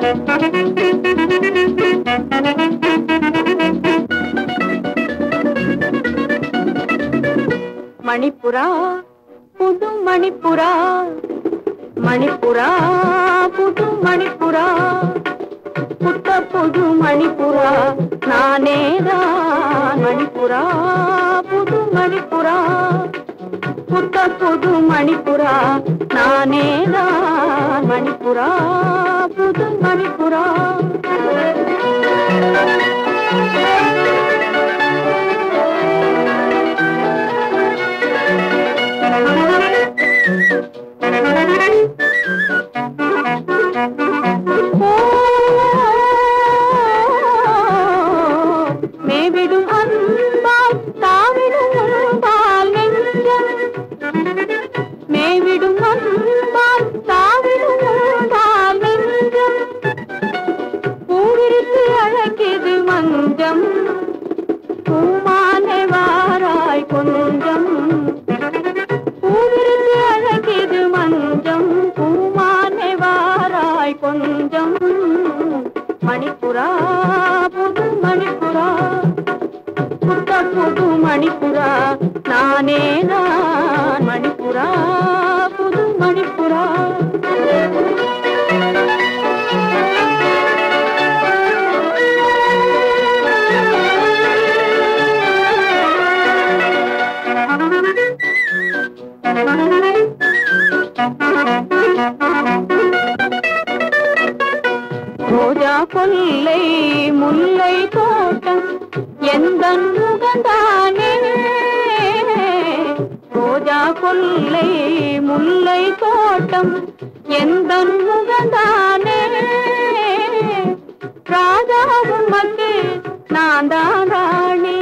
மணிப்புரா புது மணிப்புரா மணிப்புரா புது மணிப்புரா புத்த புது மணிப்புரா நானேதான் மணிப்புரா புது மணிப்புரா புத்த புது மணிப்புரா நானேதான் மணிப்புரா புது மணிப்புரா மேவிடும் அன்பால் தாவிடும் அன்பால் நெஞ்சம் மேவிடும் அன்பால் தாவிடும் அன்பால் நெஞ்சம் பூவிரித்து அழகிது மஞ்சம் பூமானை வாராய் கொஞ்சம் பூவிரித்து அழகிது மஞ்சம் பூமானை வாராய் கொஞ்சம் மணிப்புரா புது மணிப்புரா புத்த புது மணிப்புரா நானே நான் மணிப்புரா புது மணிப்புரா ரோஜா கொல்லை முல்லை தோட்டம் எந்த முகந்தானே ரோஜா கொல்லை முல்லை தோட்டம் எந்த முகந்தானே ராஜாவும் மக்கு நான் தான் ராணி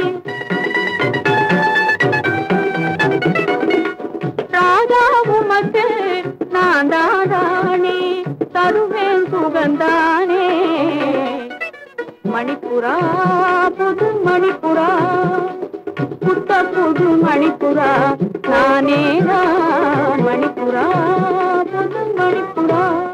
ராஜாவும் மக்கு நான் தான் ராணி தருவேன் சுகந்தானே மணிப்புரா புது மணிப்புரா புத்த புது மணிப்புரா நானே தான் மணிப்புரா புது மணிப்புரா